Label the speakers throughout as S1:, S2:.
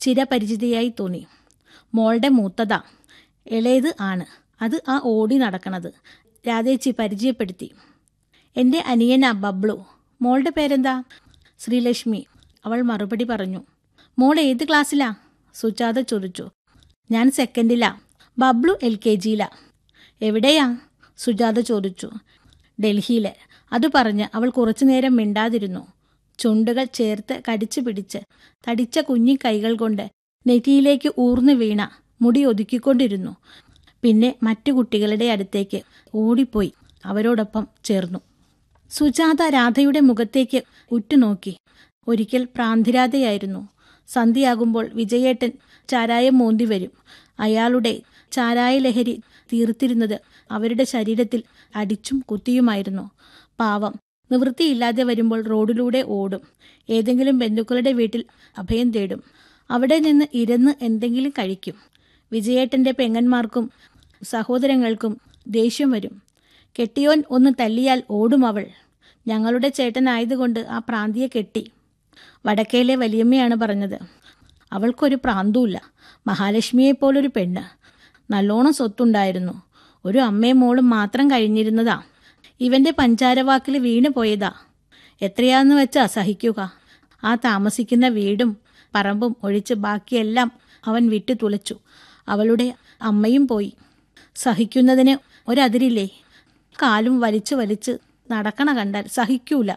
S1: ചിരപരിചിതയായി തോന്നി മോളുടെ മൂത്തതാ ഇളയത് ആണ് അത് ആ ഓടി നടക്കണത് രാധേച്ചി പരിചയപ്പെടുത്തി എൻ്റെ അനിയനാ ബബ്ലു മോളുടെ പേരെന്താ ശ്രീലക്ഷ്മി അവൾ മറുപടി പറഞ്ഞു മോൾ ഏത് ക്ലാസ്സിലാ സുജാത ചോദിച്ചു ഞാൻ സെക്കൻഡിലാ ബബ്ലു എൽ കെ ജിയിലാ എവിടെയാ സുജാത ചോദിച്ചു ഡൽഹിയിലെ അത് പറഞ്ഞ് അവൾ കുറച്ചു നേരം മിണ്ടാതിരുന്നു ചുണ്ടുകൾ ചേർത്ത് കടിച്ചു പിടിച്ച് തടിച്ച കുഞ്ഞി കൈകൾ കൊണ്ട് നെറ്റിയിലേക്ക് ഊർന്നു വീണ മുടി ഒതുക്കിക്കൊണ്ടിരുന്നു പിന്നെ മറ്റു കുട്ടികളുടെ അടുത്തേക്ക് ഓടിപ്പോയി അവരോടൊപ്പം ചേർന്നു സുജാത രാധയുടെ മുഖത്തേക്ക് ഉറ്റുനോക്കി ഒരിക്കൽ പ്രാന്തിരാതയായിരുന്നു സന്ധ്യയാകുമ്പോൾ വിജയേട്ടൻ ചാരായം മോന്തി വരും അയാളുടെ ചാരായ ലഹരി തീർത്തിരുന്നത് അവരുടെ ശരീരത്തിൽ അടിച്ചും കുത്തിയുമായിരുന്നു പാവം നിവൃത്തിയില്ലാതെ വരുമ്പോൾ റോഡിലൂടെ ഓടും ഏതെങ്കിലും ബന്ധുക്കളുടെ വീട്ടിൽ അഭയം തേടും അവിടെ നിന്ന് ഇരുന്ന് എന്തെങ്കിലും കഴിക്കും വിജയേട്ടന്റെ പെങ്ങന്മാർക്കും സഹോദരങ്ങൾക്കും ദേഷ്യം വരും കെട്ടിയോൻ ഒന്ന് തല്ലിയാൽ ഓടും അവൾ ഞങ്ങളുടെ ചേട്ടനായതുകൊണ്ട് ആ പ്രാന്തിയെ കെട്ടി വടക്കേലെ വലിയമ്മയാണ് പറഞ്ഞത് അവൾക്കൊരു പ്രാന്തവുമില്ല മഹാലക്ഷ്മിയെപ്പോലൊരു പെണ്ണ് നല്ലോണം സ്വത്തുണ്ടായിരുന്നു ഒരു അമ്മയും മോളും മാത്രം കഴിഞ്ഞിരുന്നതാ ഇവന്റെ പഞ്ചാരവാക്കിൽ വീണു പോയതാ എത്രയാന്ന് വെച്ചാ സഹിക്കുക ആ താമസിക്കുന്ന വീടും പറമ്പും ഒഴിച്ച് ബാക്കിയെല്ലാം അവൻ വിട്ടു തുളച്ചു അവളുടെ അമ്മയും പോയി സഹിക്കുന്നതിന് ഒരതിരില്ലേ കാലും വലിച്ചു വലിച്ച് നടക്കണ കണ്ടാൽ സഹിക്കൂല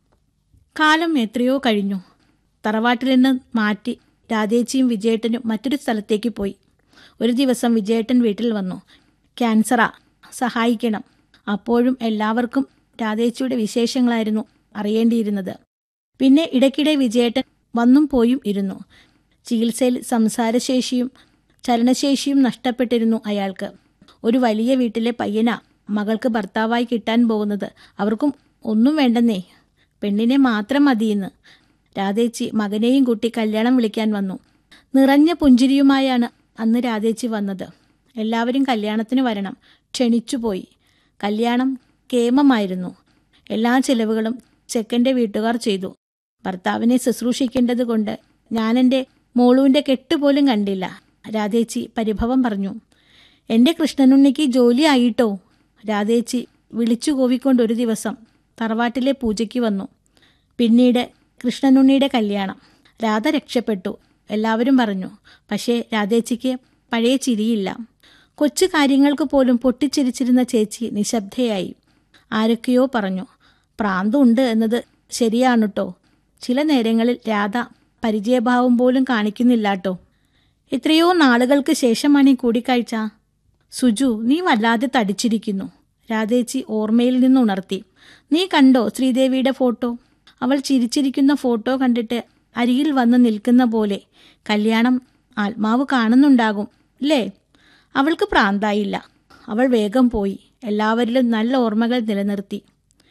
S1: കാലം എത്രയോ കഴിഞ്ഞു തറവാട്ടിൽ നിന്ന് മാറ്റി രാധേച്ചിയും വിജയേട്ടനും മറ്റൊരു സ്ഥലത്തേക്ക് പോയി ഒരു ദിവസം വിജയേട്ടൻ വീട്ടിൽ വന്നു ക്യാൻസറാ സഹായിക്കണം അപ്പോഴും എല്ലാവർക്കും രാധേച്ചിയുടെ വിശേഷങ്ങളായിരുന്നു അറിയേണ്ടിയിരുന്നത് പിന്നെ ഇടയ്ക്കിടെ വിജയേട്ടൻ വന്നും പോയും ഇരുന്നു ചികിത്സയിൽ സംസാരശേഷിയും ചലനശേഷിയും നഷ്ടപ്പെട്ടിരുന്നു അയാൾക്ക് ഒരു വലിയ വീട്ടിലെ പയ്യനാ മകൾക്ക് ഭർത്താവായി കിട്ടാൻ പോകുന്നത് അവർക്കും ഒന്നും വേണ്ടെന്നേ പെണ്ണിനെ മാത്രം മതിയെന്ന് രാധേച്ചി മകനെയും കൂട്ടി കല്യാണം വിളിക്കാൻ വന്നു നിറഞ്ഞ പുഞ്ചിരിയുമായാണ് അന്ന് രാധേച്ചി വന്നത് എല്ലാവരും കല്യാണത്തിന് വരണം ക്ഷണിച്ചുപോയി കല്യാണം കേമമായിരുന്നു എല്ലാ ചിലവുകളും ചെക്കൻ്റെ വീട്ടുകാർ ചെയ്തു ഭർത്താവിനെ ശുശ്രൂഷിക്കേണ്ടത് കൊണ്ട് ഞാനെൻ്റെ മോളുവിൻ്റെ കെട്ടുപോലും കണ്ടില്ല രാധേച്ചി പരിഭവം പറഞ്ഞു എൻ്റെ കൃഷ്ണനുണ്ണിക്ക് ജോലി ആയിട്ടോ രാധേച്ചി വിളിച്ചു കോവിക്കൊണ്ട് ഒരു ദിവസം തറവാട്ടിലെ പൂജയ്ക്ക് വന്നു പിന്നീട് കൃഷ്ണനുണ്ണിയുടെ കല്യാണം രാധ രക്ഷപ്പെട്ടു എല്ലാവരും പറഞ്ഞു പക്ഷേ രാധേച്ചിക്ക് പഴയ ചിരിയില്ല കൊച്ചു കാര്യങ്ങൾക്ക് പോലും പൊട്ടിച്ചിരിച്ചിരുന്ന ചേച്ചി നിശബ്ദയായി ആരൊക്കെയോ പറഞ്ഞു പ്രാന്തുണ്ട് എന്നത് ശരിയാണുട്ടോ ചില നേരങ്ങളിൽ രാധ പരിചയഭാവം പോലും കാണിക്കുന്നില്ലാട്ടോ എത്രയോ നാളുകൾക്ക് ശേഷമാണ് ഈ കൂടിക്കാഴ്ച സുജു നീ വല്ലാതെ തടിച്ചിരിക്കുന്നു രാധേച്ചി ഓർമ്മയിൽ നിന്ന് ഉണർത്തി നീ കണ്ടോ ശ്രീദേവിയുടെ ഫോട്ടോ അവൾ ചിരിച്ചിരിക്കുന്ന ഫോട്ടോ കണ്ടിട്ട് അരികിൽ വന്ന് നിൽക്കുന്ന പോലെ കല്യാണം ആത്മാവ് കാണുന്നുണ്ടാകും അല്ലേ അവൾക്ക് പ്രാന്തായില്ല അവൾ വേഗം പോയി എല്ലാവരിലും നല്ല ഓർമ്മകൾ നിലനിർത്തി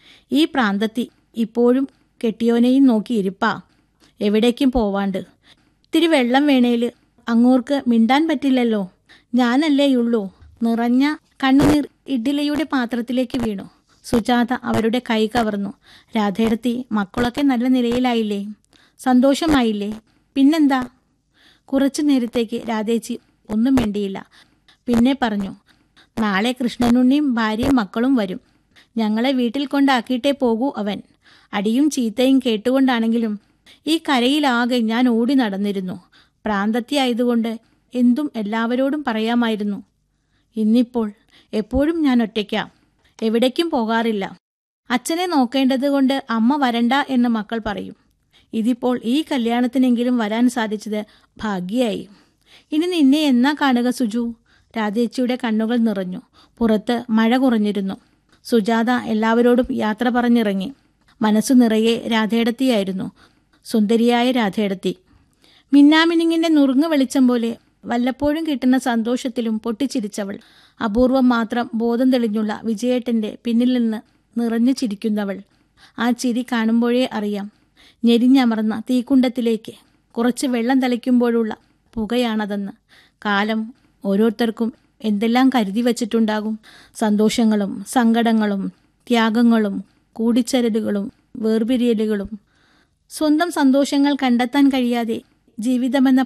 S1: ഈ പ്രാന്തത്തി ഇപ്പോഴും കെട്ടിയോനെയും നോക്കി ഇരിപ്പാ എവിടേക്കും പോവാണ്ട് ഇത്തിരി വെള്ളം വേണേല് അങ്ങോർക്ക് മിണ്ടാൻ പറ്റില്ലല്ലോ ഞാനല്ലേയുള്ളൂ നിറഞ്ഞ കണ്ണുനീർ ഇഡ്ഡലിയുടെ പാത്രത്തിലേക്ക് വീണു സുജാത അവരുടെ കൈ കവർന്നു രാധേടത്തി മക്കളൊക്കെ നല്ല നിലയിലായില്ലേ സന്തോഷമായില്ലേ പിന്നെന്താ കുറച്ചു നേരത്തേക്ക് രാധേച്ചി ഒന്നും മിണ്ടിയില്ല പിന്നെ പറഞ്ഞു നാളെ കൃഷ്ണനുണ്ണിയും ഭാര്യയും മക്കളും വരും ഞങ്ങളെ വീട്ടിൽ കൊണ്ടാക്കിയിട്ടേ പോകൂ അവൻ അടിയും ചീത്തയും കേട്ടുകൊണ്ടാണെങ്കിലും ഈ കരയിലാകെ ഞാൻ ഓടി നടന്നിരുന്നു പ്രാന്തത്തിയായതുകൊണ്ട് എന്തും എല്ലാവരോടും പറയാമായിരുന്നു ഇന്നിപ്പോൾ എപ്പോഴും ഞാൻ ഒറ്റയ്ക്കാം എവിടേക്കും പോകാറില്ല അച്ഛനെ നോക്കേണ്ടത് കൊണ്ട് അമ്മ വരണ്ട എന്ന് മക്കൾ പറയും ഇതിപ്പോൾ ഈ കല്യാണത്തിനെങ്കിലും വരാൻ സാധിച്ചത് ഭാഗ്യയായി ഇനി നിന്നെ എന്നാ കാണുക സുജു രാധേച്ചിയുടെ കണ്ണുകൾ നിറഞ്ഞു പുറത്ത് മഴ കുറഞ്ഞിരുന്നു സുജാത എല്ലാവരോടും യാത്ര പറഞ്ഞിറങ്ങി മനസ്സു നിറയെ രാധേടത്തിയായിരുന്നു സുന്ദരിയായ രാധേടത്തി മിന്നാമിനിങ്ങിന്റെ നുറുങ്ങ് വെളിച്ചം പോലെ വല്ലപ്പോഴും കിട്ടുന്ന സന്തോഷത്തിലും പൊട്ടിച്ചിരിച്ചവൾ അപൂർവം മാത്രം ബോധം തെളിഞ്ഞുള്ള വിജയേട്ടന്റെ പിന്നിൽ നിന്ന് നിറഞ്ഞു ചിരിക്കുന്നവൾ ആ ചിരി കാണുമ്പോഴേ അറിയാം ഞെരിഞ്ഞമർന്ന തീക്കുണ്ടത്തിലേക്ക് കുറച്ച് വെള്ളം തളിക്കുമ്പോഴുള്ള പുകയാണതെന്ന് കാലം ഓരോരുത്തർക്കും എന്തെല്ലാം കരുതി വച്ചിട്ടുണ്ടാകും സന്തോഷങ്ങളും സങ്കടങ്ങളും ത്യാഗങ്ങളും കൂടിച്ചരലുകളും വേർപിരിയലുകളും സ്വന്തം സന്തോഷങ്ങൾ കണ്ടെത്താൻ കഴിയാതെ ജീവിതമെന്ന